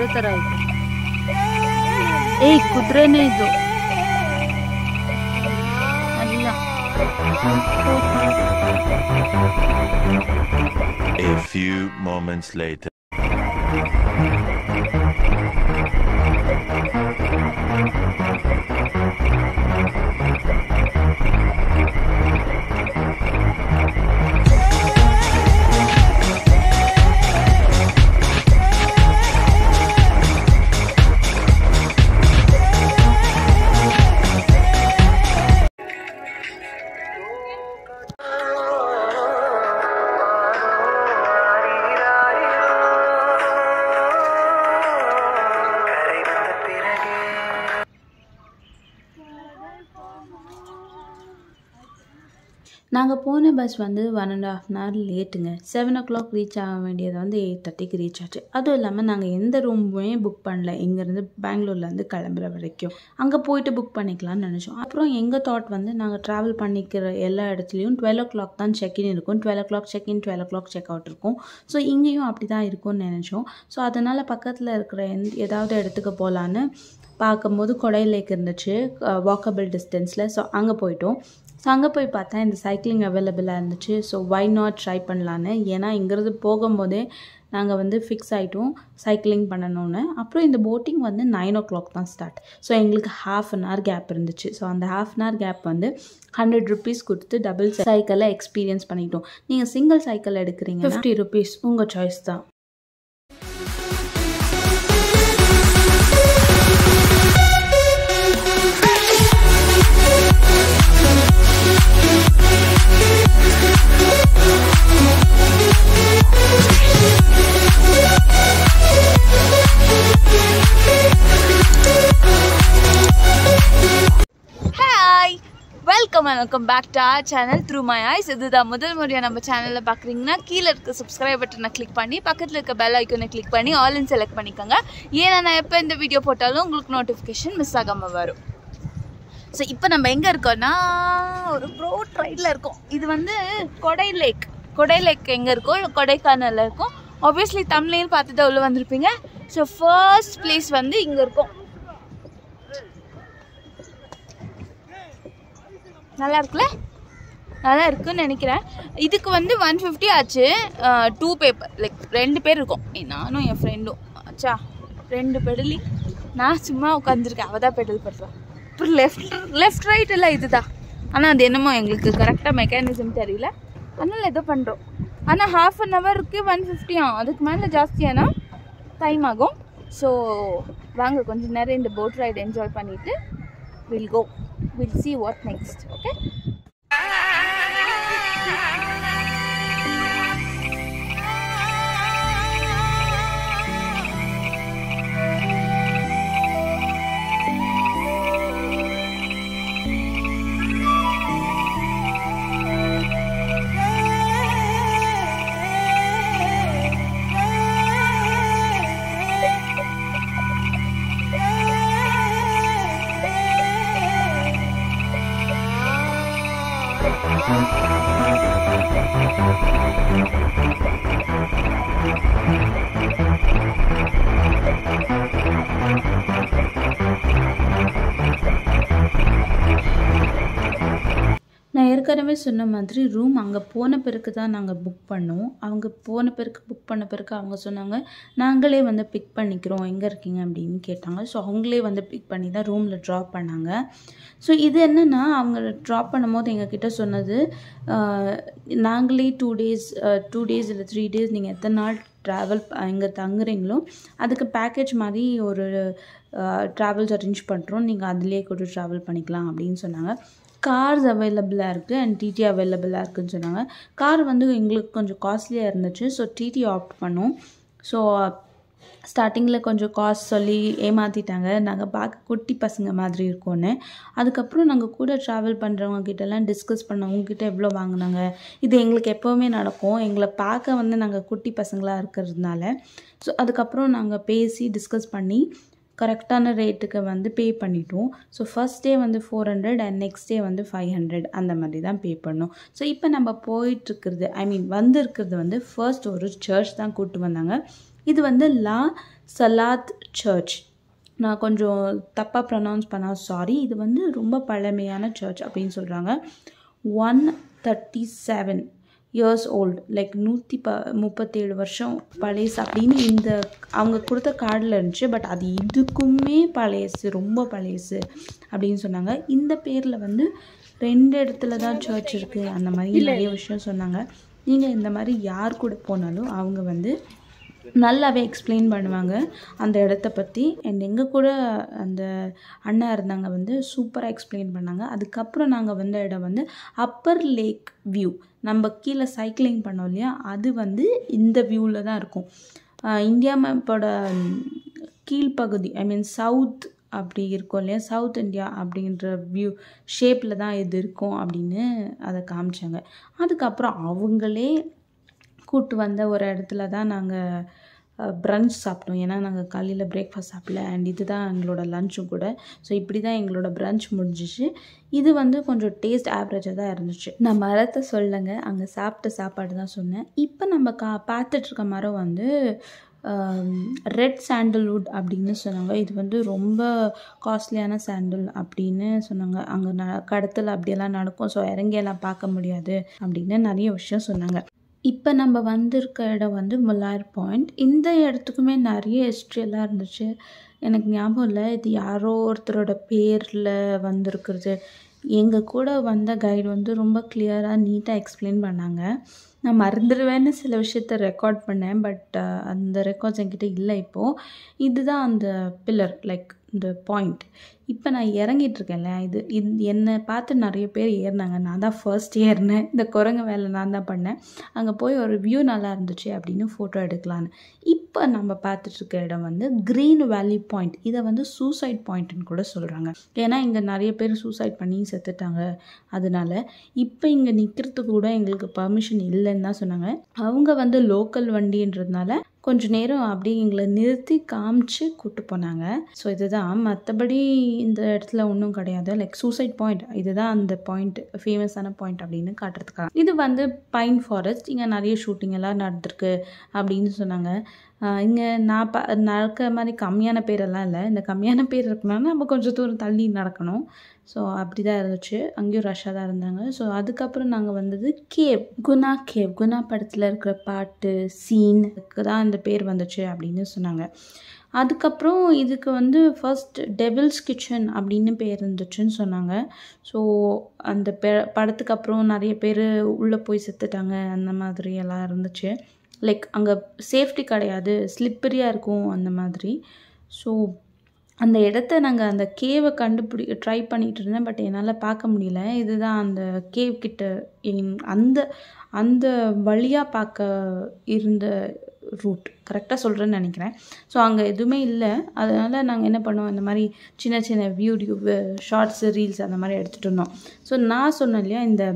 ಕುದುರೆ ತರ ಐತೆ ಏಯ್ ಕುದುರೆನೇ ಇದು ಅಲ್ಲ A few moments later. நாங்கள் போன பஸ் வந்து one and half an hour லேட்டுங்க செவன் ஓ கிளாக் ரீச் ஆக வேண்டியது வந்து எயிட் தேர்ட்டிக்கு ரீச் ஆச்சு அதுவும் இல்லாமல் நாங்கள் எந்த ரூமுமே புக் பண்ணல இங்கேருந்து பெங்களூர்லேருந்து கிளம்புற வரைக்கும் அங்கே போயிட்டு புக் பண்ணிக்கலாம்னு நினச்சோம் அப்புறம் எங்கள் தாட் வந்து நாங்கள் ட்ராவல் பண்ணிக்கிற எல்லா இடத்துலையும் டுவெல் ஓ கிளாக் தான் செக்இன் இருக்கும் twelve o'clock check in twelve o'clock check out இருக்கும் ஸோ இங்கேயும் அப்படி தான் இருக்கும்னு நினச்சோம் ஸோ அதனால் பக்கத்தில் இருக்கிற எந்த ஏதாவது இடத்துக்கு போகலான்னு பார்க்கும்போது கொடை லேக் இருந்துச்சு வாக்கபிள் டிஸ்டன்ஸில் ஸோ அங்கே போயிட்டோம் ஸோ அங்கே போய் பார்த்தா இந்த சைக்கிளிங் அவைலபிளாக இருந்துச்சு ஸோ வை நாட் ட்ரை பண்ணலான்னு ஏன்னா இங்கேருந்து போகும்போதே நாங்கள் வந்து ஃபிக்ஸ் ஆகிட்டோம் சைக்கிளிங் பண்ணணும்னு அப்புறம் இந்த போட்டிங் வந்து நைன் ஓ கிளாக் தான் ஸ்டார்ட் ஸோ எங்களுக்கு ஹாஃப் அன் ஹவர் கேப் இருந்துச்சு ஸோ அந்த ஹாஃப் அன் ஹவர் கேப் வந்து ஹண்ட்ரட் ருபீஸ் கொடுத்து டபுள் சைக்கிளை எக்ஸ்பீரியன்ஸ் பண்ணிக்கிட்டோம் நீங்கள் சிங்கிள் சைக்கிள் எடுக்கிறீங்க ஃபிஃப்டி ருபீஸ் உங்கள் சாய்ஸ் தான் hi welcome and welcome back to our channel through my eyes இதுதான் முதல் முறையாக நம்ம சேனலில் பார்க்குறீங்கன்னா கீழே இருக்க சப்ஸ்கிரைப் பட்டனை கிளிக் பண்ணி பக்கத்தில் இருக்க பெல் ஐக்கனை கிளிக் பண்ணி ஆல்னு செலக்ட் பண்ணிக்கோங்க ஏன்னா நான் எப்போ இந்த வீடியோ போட்டாலும் உங்களுக்கு நோட்டிஃபிகேஷன் மிஸ் ஆகாமல் வரும் ஸோ இப்போ நம்ம எங்கே இருக்கோம்னா ஒரு ப்ரோட் ரைடில் இருக்கோம் இது வந்து கொடை லேக் கொடை லேக் எங்கே இருக்கோ கொடைக்கானலில் இருக்கும் ஆப்வியஸ்லி தமிழையும் பார்த்து தான் உள்ளே வந்திருப்பீங்க ஸோ ஃபர்ஸ்ட் பிளேஸ் வந்து இங்கே இருக்கும் நல்லா இருக்குல்ல நல்லா இருக்குன்னு நினைக்கிறேன் இதுக்கு வந்து ஒன் ஃபிஃப்டி ஆச்சு டூ பேப்பர் லைக் ரெண்டு பேர் இருக்கோம் ஏ, நானும் என் ஃப்ரெண்டும் ஆச்சா ரெண்டு பெடலி நான் சும்மா உட்காந்துருக்கேன் அவள் தான் பெடல் பண்ணுறான் அப்புறம் லெஃப்ட் லெஃப்ட் ரைட் எல்லாம் இதுதான் ஆனால் அது என்னமோ எங்களுக்கு கரெக்டாக மெக்கானிசம் தெரியல அதனால் ஏதோ பண்ணுறோம் ஆனால் ஹாஃப் அன் ஹவருக்கு ஒன் ஃபிஃப்டியா அதுக்கு மேலே ஜாஸ்தியானா டைம் ஆகும் ஸோ வாங்க கொஞ்ச நேரம் இந்த போட் ரைடு என்ஜாய் பண்ணிவிட்டு we'll go we'll see what next okay நான் ஏற்கனவே சொன்ன மாதிரி ரூம் அங்கே போன பிறகு தான் நாங்கள் புக் பண்ணோம் அவங்க போன பிறகு புக் பண்ண பிறகு அவங்க சொன்னாங்க நாங்களே வந்து பிக் பண்ணிக்கிறோம் எங்கே இருக்கீங்க அப்படின்னு கேட்டாங்க ஸோ அவங்களே வந்து பிக் பண்ணி தான் ரூமில் ட்ராப் பண்ணாங்க ஸோ இது என்னென்னா அவங்க ட்ராப் பண்ணும்போது எங்ககிட்ட சொன்னது ஆஹ், நாங்களே டூ டேஸ் டூ டேஸ் இல்லை த்ரீ டேஸ் நீங்கள் எத்தனை நாள் ட்ராவல் இங்கே தங்குறீங்களோ அதுக்கு பேக்கேஜ் மாதிரி ஒரு ட்ராவல்ஸ் அரேஞ்ச் பண்ணுறோம் நீங்கள் அதுலேயே கூட ட்ராவல் பண்ணிக்கலாம் அப்படின்னு சொன்னாங்க கார்ஸ் அவைலபிளாக இருக்குது அண்ட் டிடி அவைலபிளாக இருக்குன்னு சொன்னாங்க கார் வந்து எங்களுக்கு கொஞ்சம் காஸ்ட்லியாக இருந்துச்சு ஸோ டிடி ஆப்ட் பண்ணோம் ஸோ ஸ்டார்டிங்கில் கொஞ்சம் காசு சொல்லி ஏமாற்றிட்டாங்க நாங்கள் பார்க்க குட்டி பசங்க மாதிரி இருக்கோன்னு அதுக்கப்புறம் நாங்கள் கூட ட்ராவல் பண்ணுறவங்க கிட்டலாம் டிஸ்கஸ் பண்ணோம் உங்ககிட்ட எவ்வளோ வாங்கினாங்க இது எங்களுக்கு எப்போவுமே நடக்கும் எங்களை பார்க்க வந்து நாங்கள் குட்டி பசங்களாக இருக்கிறதுனால ஸோ அதுக்கப்புறம் நாங்கள் பேசி டிஸ்கஸ் பண்ணி கரெக்டான ரேட்டுக்கு வந்து பே பண்ணிட்டோம் ஸோ ஃபர்ஸ்ட் டே வந்து four hundred and next day வந்து ஃபைவ் ஹண்ட்ரட் அந்த மாதிரி தான் பே பண்ணோம் ஸோ இப்போ நம்ம போயிட்டுருக்கிறது ஐ மீன் வந்திருக்கிறது வந்து ஃபர்ஸ்ட் ஒரு சர்ச் தான் கூப்பிட்டு வந்தாங்க இது வந்து லா சலாத் சர்ச் நான் கொஞ்சம் தப்பாக ப்ரொனவுன்ஸ் பண்ணால் சாரி இது வந்து ரொம்ப பழமையான சர்ச் அப்படின்னு சொல்கிறாங்க one thirty seven years old like நூற்றி ப முப்பத்தேழு வருஷம் பழசு அப்படின்னு இந்த அவங்க கொடுத்த கார்டில் இருந்துச்சு பட் அது இதுக்குமே பழையசு ரொம்ப பழையசு அப்படின்னு சொன்னாங்க இந்த பேரில் வந்து ரெண்டு இடத்துல தான் சர்ச் இருக்குது அந்த மாதிரி நிறைய விஷயம் சொன்னாங்க நீங்கள் இந்த மாதிரி யார் கூட போனாலும் அவங்க வந்து நல்லாவே எக்ஸ்பிளைன் பண்ணுவாங்க அந்த இடத்த பற்றி அண்ட் எங்கள் கூட அந்த அண்ணா இருந்தாங்க வந்து சூப்பராக எக்ஸ்பிளைன் பண்ணாங்க அதுக்கப்புறம் நாங்கள் வந்த இடம் வந்து அப்பர் லேக் வியூ நம்ம கீழே சைக்கிளிங் பண்ணோம் இல்லையா அது வந்து இந்த வியூவில் தான் இருக்கும் ஆஹ் இந்தியா மேப்போட கீழ்ப்பகுதி ஐ மீன் சவுத் அப்படி இருக்கும் இல்லையா சவுத் இந்தியா அப்படின்ற வியூ ஷேப்பில் தான் இது இருக்கும் அப்படின்னு அதை காமிச்சாங்க அதுக்கப்புறம் அவங்களே கூட்டு வந்த ஒரு இடத்துல தான் நாங்கள் ப்ரன்ச் சாப்பிட்டோம் ஏன்னா நாங்கள் காலையில் பிரேக்ஃபாஸ்ட் சாப்பிடல அண்ட் இதுதான் எங்களோட லஞ்சும் கூட ஸோ இப்படி தான் எங்களோட ப்ரன்ச் முடிஞ்சிச்சு இது வந்து கொஞ்சம் டேஸ்ட் ஆவரேஜாக தான் இருந்துச்சு நான் மரத்தை சொல்லுங்க அங்கே சாப்பிட்ட சாப்பாடு தான் சொன்னேன் இப்போ நம்ம கா பார்த்துட்ருக்க மரம் வந்து ரெட் சாண்டல்வுட் அப்படின்னு சொன்னாங்க இது வந்து ரொம்ப காஸ்ட்லியான சாண்டல் அப்படின்னு சொன்னாங்க அங்கே ந கடத்தல் அப்படியெல்லாம் நடக்கும் ஸோ இறங்கியெல்லாம் பார்க்க முடியாது அப்படின்னு நிறைய விஷயம் சொன்னாங்க இப்போ நம்ம வந்திருக்க இடம் வந்து முல்லாயர் பாயிண்ட் இந்த இடத்துக்குமே நிறைய history எல்லாம் இருந்துச்சு எனக்கு ஞாபகம் இல்லை இது யாரோ ஒருத்தரோட பேரில் வந்திருக்கிறது எங்கள் கூட வந்த கைடு வந்து ரொம்ப கிளியராக நீட்டாக எக்ஸ்பிளைன் பண்ணாங்க நான் மறந்துடுவேன்னு சில விஷயத்த ரெக்கார்ட் பண்ணேன் பட் அந்த ரெக்கார்ட்ஸ் என்கிட்ட இல்லை இப்போது இதுதான் அந்த பில்லர் லைக் இந்த பாயிண்ட் இப்போ நான் இறங்கிட்டு இருக்கேன்ல இது இது என்னை பார்த்து நிறைய பேர் ஏறினாங்க நான் தான் ஃபர்ஸ்ட் ஏறினேன் இந்த குரங்கு வேலை நான் தான் பண்ணேன் அங்கே போய் ஒரு வியூ நல்லா இருந்துச்சு அப்படின்னு ஃபோட்டோ எடுக்கலான்னு இப்போ நம்ம பார்த்துட்டு இருக்க இடம் வந்து க்ரீன் வேலி பாயிண்ட் இதை வந்து சூசைட் பாயிண்ட்னு கூட சொல்கிறாங்க ஏன்னா இங்கே நிறைய பேர் சூசைட் பண்ணி செத்துட்டாங்க அதனால இப்போ இங்கே நிற்கிறதுக்கு கூட எங்களுக்கு பர்மிஷன் இல்லைன்னு தான் சொன்னாங்க அவங்க வந்து லோக்கல் வண்டின்றதுனால கொஞ்ச நேரம் அப்படியே எங்களை நிறுத்தி காமிச்சு கூட்டு போனாங்க ஸோ இதுதான் மற்றபடி இந்த இடத்துல ஒன்றும் கிடையாது லைக் சூசைட் பாயிண்ட் இதுதான் அந்த பாயிண்ட் ஃபேமஸான பாயிண்ட் அப்படின்னு காட்டுறதுக்காக இது வந்து பைன் ஃபாரஸ்ட் இங்கே நிறைய ஷூட்டிங் எல்லாம் நடந்திருக்கு அப்படின்னு சொன்னாங்க இங்கே நான் ப நடக்கிற மாதிரி கம்மியான பேரெல்லாம் இல்லை இந்த கம்மியான பேர் இருக்கணும்னா நம்ம கொஞ்சம் தூரம் தள்ளி நடக்கணும் ஸோ அப்படி தான் இருந்துச்சு அங்கேயும் ரஷ்ஷாக தான் இருந்தாங்க ஸோ அதுக்கப்புறம் நாங்கள் வந்தது கேவ் குணா கேவ் குணா படத்தில் இருக்கிற பாட்டு சீனுக்கு தான் இந்த பேர் வந்துச்சு அப்படின்னு சொன்னாங்க அதுக்கப்புறம் இதுக்கு வந்து ஃபர்ஸ்ட் டெவில்ஸ் கிச்சன் அப்படின்னு பேர் இருந்துச்சுன்னு சொன்னாங்க ஸோ அந்த பெ படத்துக்கு அப்புறம் நிறைய பேர் உள்ளே போய் செத்துட்டாங்க அந்த மாதிரி எல்லாம் இருந்துச்சு லைக் அங்கே சேஃப்டி கிடையாது ஸ்லிப்பரியாக இருக்கும் அந்த மாதிரி ஸோ அந்த இடத்த நாங்கள் அந்த கேவை கண்டுபிடி ட்ரை பண்ணிகிட்டு இருந்தேன் பட் என்னால் பார்க்க முடியல இதுதான் அந்த கேவ் கிட்ட என்- அந்த அந்த வழியாக பார்க்க இருந்த ரூட் கரெக்டாக சொல்கிறேன்னு நினைக்கிறேன் ஸோ அங்கே எதுவுமே இல்லை அதனால் நாங்கள் என்ன பண்ணோம் இந்த மாதிரி சின்ன சின்ன வீடியோ ஷார்ட்ஸு ரீல்ஸ் அந்த மாதிரி எடுத்துகிட்டு இருந்தோம் ஸோ நான் சொன்னேன் இல்லையா இந்த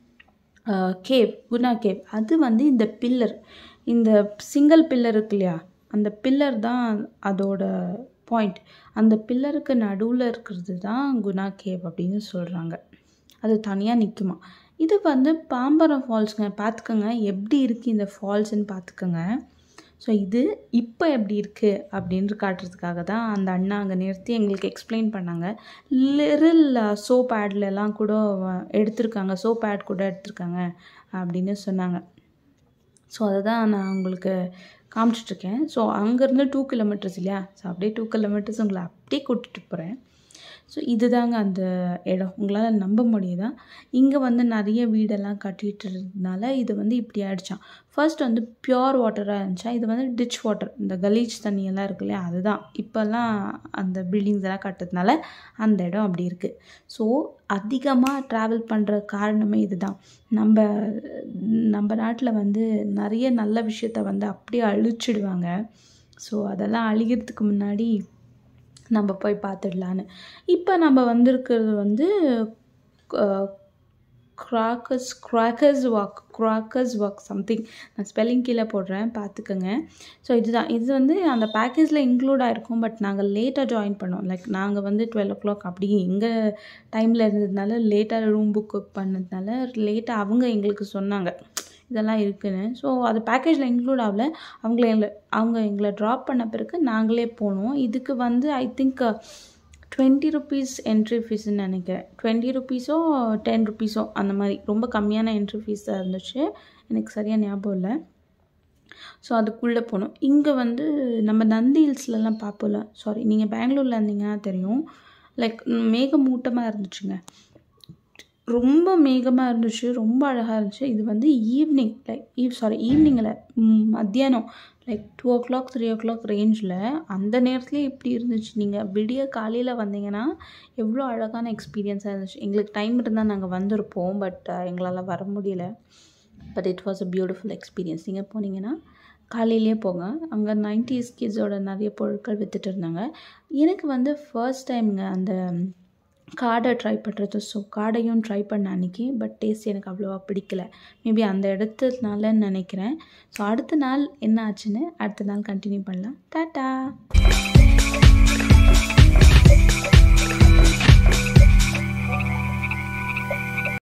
கேவ் குணா கேவ் அது வந்து இந்த பில்லர் இந்த சிங்கிள் பில்லர் இருக்கு இல்லையா அந்த பில்லர் தான் அதோட பாயிண்ட் அந்த பில்லருக்கு நடுவில் இருக்கிறது தான் குணா கேவ் அப்படின்னு சொல்கிறாங்க அது தனியாக நிற்குமா இது வந்து பாம்பரம் ஃபால்ஸுங்க பார்த்துக்கோங்க எப்படி இருக்குது இந்த ஃபால்ஸ்ன்னு பார்த்துக்கோங்க ஸோ இது இப்போ எப்படி இருக்குது அப்படின்னு காட்டுறதுக்காக தான் அந்த அண்ணா அங்கே நிறுத்தி எங்களுக்கு எக்ஸ்பிளைன் பண்ணாங்க லிரில் சோப் ஆட்லலாம் கூட வ- எடுத்திருக்காங்க சோப் ஆட் கூட எடுத்திருக்காங்க அப்படின்னு சொன்னாங்க ஸோ அதை தான் நான் உங்களுக்கு காமிச்சிட்ருக்கேன் ஸோ அங்கேருந்து டூ கிலோமீட்டர்ஸ் இல்லையா ஸோ அப்படியே டூ கிலோமீட்டர்ஸ் உங்களை அப்படியே கூட்டிகிட்டு போகிறேன் ஸோ இதுதாங்க அந்த இடம் உங்களால் நம்ப முடியுதா இங்கே வந்து நிறைய வீடெல்லாம் கட்டிட்டு இருந்ததுனால இது வந்து இப்படி ஆயிடுச்சான் ஃபர்ஸ்ட் வந்து பியோர் வாட்டராக இருந்துச்சா இது வந்து டிச் வாட்டர் இந்த கலீஜ் தண்ணியெல்லாம் இருக்கு இல்லையா அதுதான் இப்போல்லாம் அந்த பில்டிங்ஸ் எல்லாம் கட்டுறதுனால அந்த இடம் அப்படி இருக்குது ஸோ அதிகமாக ட்ராவல் பண்ணுற காரணமே இதுதான் நம்ம நம்ம நாட்டில் வந்து நிறைய நல்ல விஷயத்த வந்து அப்படியே அழிச்சிடுவாங்க ஸோ அதெல்லாம் அழிகிறதுக்கு முன்னாடி நம்ம போய் பார்த்துடலான்னு இப்போ நம்ம வந்திருக்கிறது வந்து crackers crackers walk crackers walk something நான் ஸ்பெல்லிங் கீழே போடுறேன் பார்த்துக்கோங்க ஸோ இதுதான் இது வந்து அந்த பேக்கேஜில் இன்க்ளூட் ஆகிருக்கும் பட் நாங்கள் லேட்டாக ஜாயின் பண்ணோம் லைக் நாங்கள் வந்து டுவெல் ஓ கிளாக் அப்படி எங்கள் டைமில் இருந்ததுனால லேட்டாக ரூம் புக் பண்ணதுனால லேட்டாக அவங்க எங்களுக்கு சொன்னாங்க இதெல்லாம் இருக்குன்னு ஸோ அது பேக்கேஜில் இன்க்ளூட் ஆகல அவங்கள எங்களை அவங்க எங்களை ட்ராப் பண்ண பிறகு நாங்களே போனோம் இதுக்கு வந்து I think twenty rupees entry ஃபீஸ்ன்னு நினைக்கிறேன் டுவெண்ட்டி ருபீஸோ டென் ருபீஸோ அந்த மாதிரி ரொம்ப கம்மியான என்ட்ரி ஃபீஸ் தான் இருந்துச்சு எனக்கு சரியாக ஞாபகம் இல்லை ஸோ அதுக்குள்ளே போனோம் இங்கே வந்து நம்ம நந்தி ஹில்ஸ்லலாம் பார்ப்போம்ல சாரி நீங்கள் பெங்களூரில் இருந்தீங்கன்னா தெரியும் லைக் மேகமூட்டமாக இருந்துச்சுங்க ரொம்ப மேகமாக இருந்துச்சு ரொம்ப அழகாக இருந்துச்சு இது வந்து ஈவினிங் லைக் ஈவ் சாரி ஈவினிங்கில் மத்தியானம் like two o'clock three o'clock ரேஞ்சில் அந்த நேரத்துலேயே இப்படி இருந்துச்சு நீங்கள் விடிய காலையில் வந்தீங்கன்னா எவ்வளோ அழகான எக்ஸ்பீரியன்ஸாக இருந்துச்சு எங்களுக்கு டைம் இருந்தால் நாங்கள் வந்திருப்போம் பட் எங்களால் வர முடியல but it was a beautiful experience நீங்கள் போனீங்கன்னா காலையிலேயே போங்க அங்கே நைன்டிஸ் கிட்ஸோட நிறைய பொருட்கள் விற்றுட்டு இருந்தாங்க எனக்கு வந்து ஃபர்ஸ்ட் டைம்ங்க அந்த காடை ட்ரை பண்ணுறது ஸோ காடையும் ட்ரை பண்ண அன்றைக்கி பட் டேஸ்ட் எனக்கு அவ்வளோவா பிடிக்கல மேபி அந்த இடத்துனாலன்னு நினைக்கிறேன் ஸோ அடுத்த நாள் என்ன ஆச்சுன்னு அடுத்த நாள் கண்டினியூ பண்ணலாம் டாட்டா